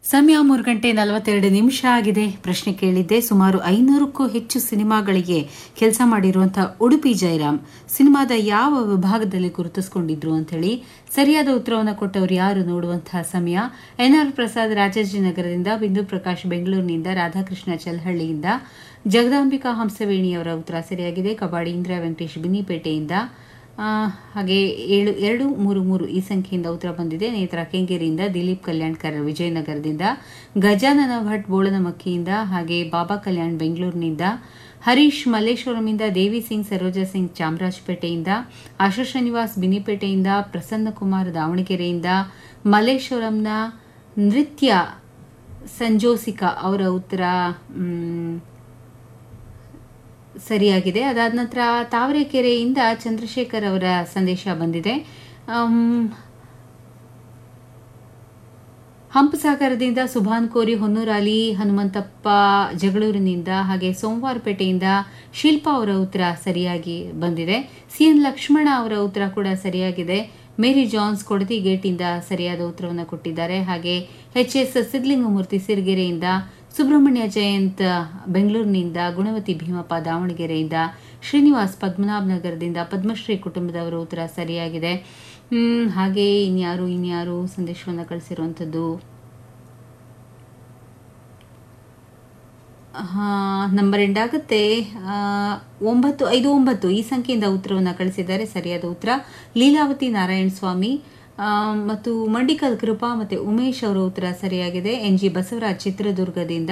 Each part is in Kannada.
ಸಮಯ ಮೂರು ಗಂಟೆ ನಲವತ್ತೆರಡು ನಿಮಿಷ ಆಗಿದೆ ಪ್ರಶ್ನೆ ಕೇಳಿದ್ದೆ ಸುಮಾರು ಐನೂರಕ್ಕೂ ಹೆಚ್ಚು ಸಿನಿಮಾಗಳಿಗೆ ಕೆಲಸ ಮಾಡಿರುವಂತಹ ಉಡುಪಿ ಜಯರಾಮ್ ಸಿನಿಮಾದ ಯಾವ ವಿಭಾಗದಲ್ಲಿ ಗುರುತಿಸಿಕೊಂಡಿದ್ರು ಅಂತ ಹೇಳಿ ಸರಿಯಾದ ಉತ್ತರವನ್ನು ಕೊಟ್ಟವರು ಯಾರು ನೋಡುವಂತಹ ಸಮಯ ಎನ್ಆರ್ ಪ್ರಸಾದ್ ರಾಜಾಜಿನಗರದಿಂದ ಬಿಂದು ಪ್ರಕಾಶ್ ಬೆಂಗಳೂರಿನಿಂದ ರಾಧಾಕೃಷ್ಣ ಚಲ್ಹಳ್ಳಿಯಿಂದ ಜಗದಾಂಬಿಕಾ ಹಂಸವೇಣಿಯವರ ಉತ್ತರ ಸರಿಯಾಗಿದೆ ಕಬಾಡಿ ಇಂದಿರಾ ವೆಂಕಟೇಶ್ ಬಿನ್ನಿಪೇಟೆಯಿಂದ ಆ, ಹಾಗೆ ಏಳು ಎರಡು ಮೂರು ಮೂರು ಈ ಸಂಖ್ಯೆಯಿಂದ ಉತ್ತರ ಬಂದಿದೆ ನೇತ್ರ ಕೆಂಗೇರಿಯಿಂದ ದಿಲೀಪ್ ಕಲ್ಯಾಣ್ಕರ್ ವಿಜಯನಗರದಿಂದ ಗಜಾನನ ಭಟ್ ಬೋಳನಮಕ್ಕಿಯಿಂದ ಹಾಗೆ ಬಾಬಾ ಕಲ್ಯಾಣ್ ಬೆಂಗಳೂರಿನಿಂದ ಹರೀಶ್ ಮಲ್ಲೇಶ್ವರಂಯಿಂದ ದೇವಿ ಸಿಂಗ್ ಸರೋಜಾ ಸಿಂಗ್ ಚಾಮರಾಜಪೇಟೆಯಿಂದ ಆಶಾ ಶ್ರೀನಿವಾಸ್ ಬಿನಿಪೇಟೆಯಿಂದ ಪ್ರಸನ್ನ ಕುಮಾರ್ ದಾವಣಗೆರೆಯಿಂದ ಮಲ್ಲೇಶ್ವರಂನ ನೃತ್ಯ ಸಂಜೋಸಿಕಾ ಅವರ ಉತ್ತರ ಮ್, ಸರಿಯಾಗಿದೆ ಅದಾದ ನಂತರ ತಾವರೆಕೆರೆಯಿಂದ ಚಂದ್ರಶೇಖರ್ ಅವರ ಸಂದೇಶ ಬಂದಿದೆ ಅಮ್, ಹಂಪಸಾಗರದಿಂದ ಸುಭಾನ್ ಕೋರಿ ಹೊನ್ನೂರಾಲಿ ಹನುಮಂತಪ್ಪ ಜಗಳೂರಿನಿಂದ ಹಾಗೆ ಸೋಮವಾರಪೇಟೆಯಿಂದ ಶಿಲ್ಪಾ ಅವರ ಉತ್ತರ ಸರಿಯಾಗಿ ಬಂದಿದೆ ಸಿಎನ್ ಲಕ್ಷ್ಮಣ ಅವರ ಉತ್ತರ ಕೂಡ ಸರಿಯಾಗಿದೆ ಮೇರಿ ಜಾನ್ಸ್ ಕೊಡತಿ ಗೇಟಿಂದ ಸರಿಯಾದ ಉತ್ತರವನ್ನು ಕೊಟ್ಟಿದ್ದಾರೆ ಹಾಗೆ ಎಚ್ ಎಸ್ ಸಿದ್ಲಿಂಗಮೂರ್ತಿ ಸಿರಿಗೆರೆಯಿಂದ ಸುಬ್ರಹ್ಮಣ್ಯ ಜಯಂತ್ ಬೆಂಗಳೂರಿನಿಂದ ಗುಣವತಿ ಭೀಮಪ್ಪ ದಾವಣಗೆರೆಯಿಂದ ಶ್ರೀನಿವಾಸ್ ಪದ್ಮನಾಭ ನಗರದಿಂದ ಪದ್ಮಶ್ರೀ ಕುಟುಂಬದವರ ಉತ್ತರ ಸರಿಯಾಗಿದೆ ಹ್ಮ್, ಹಾಗೆ ಇನ್ಯಾರು ಇನ್ಯಾರು ಸಂದೇಶವನ್ನು ಕಳಿಸಿರುವಂಥದ್ದು ಹಾ, ನಂಬರ್ ಎಂಡ್ ಆಗುತ್ತೆ ಆ, ಒಂಬತ್ತು ಐದು ಒಂಬತ್ತು ಈ ಸಂಖ್ಯೆಯಿಂದ ಉತ್ತರವನ್ನು ಕಳಿಸಿದ್ದಾರೆ ಸರಿಯಾದ ಉತ್ತರ ಲೀಲಾವತಿ ನಾರಾಯಣ ಸ್ವಾಮಿ ಆ, ಮತ್ತು ಮಂಡಿಕಲ್ ಕೃಪಾ ಮತ್ತೆ ಉಮೇಶ್ ಅವರ ಉತ್ತರ ಸರಿಯಾಗಿದೆ ಎನ್ ಜಿ ಬಸವರಾಜ್ ಚಿತ್ರದುರ್ಗದಿಂದ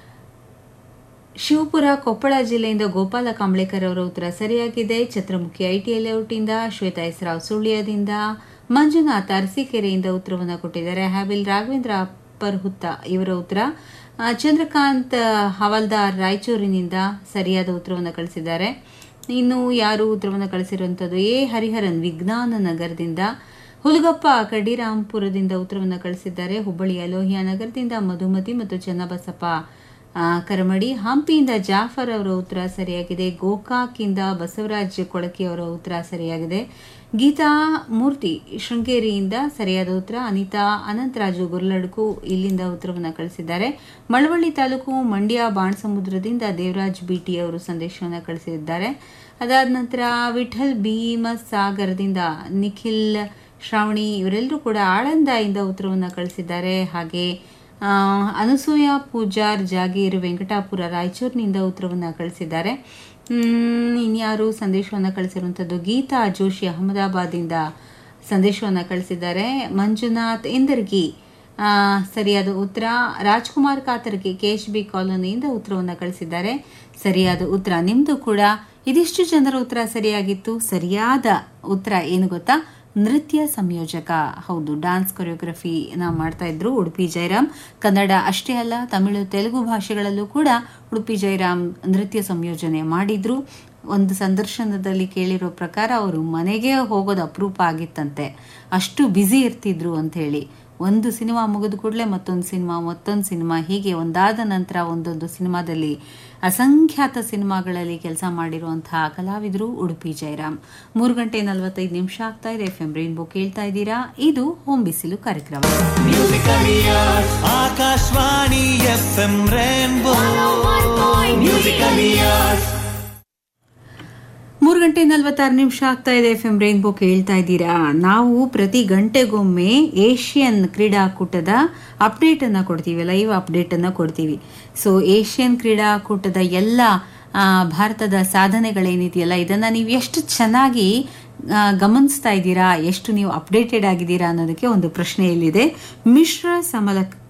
ಶಿವಪುರ ಕೊಪ್ಪಳ ಜಿಲ್ಲೆಯಿಂದ ಗೋಪಾಲ ಕಾಂಬ್ಳೇಕರ್ ಅವರ ಉತ್ತರ ಸರಿಯಾಗಿದೆ ಛತ್ರಮುಖಿ ಐಟಿ ಲೇಔಟಿಂದ ಶ್ವೇತಾ ಎಸ್ರಾವ್ ಸುಳ್ಯದಿಂದ ಮಂಜುನಾಥ್ ಅರಸೀಕೆರೆಯಿಂದ ಉತ್ತರವನ್ನು ಕೊಟ್ಟಿದ್ದಾರೆ ಹ್ಯಾಬಿಲ್ ರಾಘವೇಂದ್ರ ಪರ್ಹುತ್ತ ಇವರ ಉತ್ತರ ಆ, ಚಂದ್ರಕಾಂತ್ ಹವಾಲ್ದಾರ್ ರಾಯಚೂರಿನಿಂದ ಸರಿಯಾದ ಉತ್ತರವನ್ನು ಕಳಿಸಿದ್ದಾರೆ ಇನ್ನು ಯಾರು ಉತ್ತರವನ್ನು ಕಳಿಸಿರುವಂಥದ್ದು ಎ ಹರಿಹರನ್ ವಿಜ್ಞಾನ ನಗರದಿಂದ ಹುಲಗಪ್ಪ ಕಡ್ಡಿರಾಂಪುರದಿಂದ ಉತ್ತರವನ್ನು ಕಳಿಸಿದ್ದಾರೆ ಹುಬ್ಬಳ್ಳಿಯ ಲೋಹಿಯಾ ನಗರದಿಂದ ಮಧುಮತಿ ಮತ್ತು ಚನ್ನಬಸಪ್ಪ ಆ, ಕರಮಡಿ ಹಂಪಿಯಿಂದ ಜಾಫರ್ ಅವರ ಉತ್ತರ ಸರಿಯಾಗಿದೆ ಗೋಕಾಕ್ನಿಂದ ಬಸವರಾಜ್ ಕೊಳಕಿ ಅವರ ಉತ್ತರ ಸರಿಯಾಗಿದೆ ಗೀತಾ ಮೂರ್ತಿ ಶೃಂಗೇರಿಯಿಂದ ಸರಿಯಾದ ಉತ್ತರ ಅನಿತಾ ಅನಂತರಾಜು ಗುರ್ಲಡ್ಕು ಇಲ್ಲಿಂದ ಉತ್ತರವನ್ನು ಕಳಿಸಿದ್ದಾರೆ ಮಳವಳ್ಳಿ ತಾಲೂಕು ಮಂಡ್ಯ ಬಾಣಸಮುದ್ರದಿಂದ ದೇವರಾಜ್ ಬಿಟಿ ಅವರು ಸಂದೇಶವನ್ನು ಕಳಿಸಿದ್ದಾರೆ ಅದಾದ ನಂತರ ವಿಠಲ್ ಭೀಮಸಾಗರದಿಂದ ನಿಖಿಲ್ ಶ್ರಾವಣಿ ಇವರೆಲ್ಲರೂ ಕೂಡ ಆಳಂದದಿಂದ ಉತ್ತರವನ್ನು ಕಳಿಸಿದ್ದಾರೆ ಹಾಗೆ ಆ, ಅನಸೂಯ ಪೂಜಾರ್ ಜಾಗೀರ್ ವೆಂಕಟಾಪುರ ರಾಯಚೂರಿನಿಂದ ಉತ್ತರವನ್ನು ಕಳಿಸಿದ್ದಾರೆ ಹ್ಮ್, ಇನ್ಯಾರು ಸಂದೇಶವನ್ನು ಕಳಿಸಿರುವಂಥದ್ದು ಗೀತಾ ಜೋಶಿ ಅಹಮದಾಬಾದಿಂದ ಸಂದೇಶವನ್ನು ಕಳಿಸಿದ್ದಾರೆ ಮಂಜುನಾಥ್ ಇಂದರ್ಗಿ ಆ, ಸರಿಯಾದ ಉತ್ತರ Rajkumar Katarge K H B ಕಾಲೋನಿಯಿಂದ ಉತ್ತರವನ್ನು ಕಳಿಸಿದ್ದಾರೆ ಸರಿಯಾದ ಉತ್ತರ ನಿಮ್ದು ಕೂಡ ಇದಿಷ್ಟು ಜನರ ಉತ್ತರ ಸರಿಯಾಗಿತ್ತು ಸರಿಯಾದ ಉತ್ತರ ಏನು ಗೊತ್ತಾ ನೃತ್ಯ ಸಂಯೋಜಕ ಹೌದು ಡಾನ್ಸ್ ಕೊರಿಯೋಗ್ರಫಿನ ಮಾಡ್ತಾ ಇದ್ರು ಉಡುಪಿ ಜಯರಾಮ್ ಕನ್ನಡ ಅಷ್ಟೇ ಅಲ್ಲ ತಮಿಳು ತೆಲುಗು ಭಾಷೆಗಳಲ್ಲೂ ಕೂಡ ಉಡುಪಿ ಜಯರಾಮ್ ನೃತ್ಯ ಸಂಯೋಜನೆ ಮಾಡಿದ್ರು ಒಂದು ಸಂದರ್ಶನದಲ್ಲಿ ಕೇಳಿರೋ ಪ್ರಕಾರ ಅವರು ಮನೆಗೆ ಹೋಗೋದು ಅಪರೂಪ ಆಗಿತ್ತಂತೆ ಅಷ್ಟು ಬ್ಯುಸಿ ಇರ್ತಿದ್ರು ಅಂತ ಹೇಳಿ ಒಂದು ಸಿನಿಮಾ ಮುಗಿದ ಕೂಡಲೇ ಮತ್ತೊಂದು ಸಿನಿಮಾ ಮತ್ತೊಂದು ಸಿನಿಮಾ ಹೀಗೆ ಒಂದಾದ ನಂತರ ಒಂದೊಂದು ಸಿನಿಮಾದಲ್ಲಿ ಅಸಂಖ್ಯಾತ ಸಿನಿಮಾಗಳಲ್ಲಿ ಕೆಲಸ ಮಾಡಿರುವಂತಹ ಕಲಾವಿದರು ಉಡುಪಿ ಜಯರಾಮ್ ಮೂರು ಗಂಟೆ ನಲವತ್ತೈದು ನಿಮಿಷ ಆಗ್ತಾ ಇದೆ ಎಫ್ ಎಂ ರೈನ್ಬೋ ಕೇಳ್ತಾ ಇದ್ದೀರಾ ಇದು ಹೋಮ್ ಬಿಸಿಲು ಕಾರ್ಯಕ್ರಮ Akashvani F M Rainbow musical years ಮೂರು ಗಂಟೆ ನಲವತ್ತಾರು ನಿಮಿಷ ಆಗ್ತಾ ಇದೆ ಎಫ್ ಎಂ ರೈನ್ಬೋ ಕೇಳ್ತಾ ಇದ್ದೀರಾ ನಾವು ಪ್ರತಿ ಗಂಟೆಗೊಮ್ಮೆ ಏಷ್ಯನ್ ಕ್ರೀಡಾಕೂಟದ ಅಪ್ಡೇಟ್ ಅನ್ನ ಕೊಡ್ತೀವಿ ಲೈವ್ ಅಪ್ಡೇಟ್ ಅನ್ನ ಕೊಡ್ತೀವಿ ಸೊ ಏಷ್ಯನ್ ಕ್ರೀಡಾಕೂಟದ ಎಲ್ಲ ಆ, ಭಾರತದ ಸಾಧನೆಗಳೇನಿದೆಯಲ್ಲ ಇದನ್ನ ನೀವು ಎಷ್ಟು ಚೆನ್ನಾಗಿ ಆ, ಗಮನಿಸ್ತಾ ಇದ್ದೀರಾ ಎಷ್ಟು ನೀವು ಅಪ್ಡೇಟೆಡ್ ಆಗಿದ್ದೀರಾ ಅನ್ನೋದಕ್ಕೆ ಒಂದು ಪ್ರಶ್ನೆ ಇಲ್ಲಿದೆ ಮಿಶ್ರ ಸಮಲ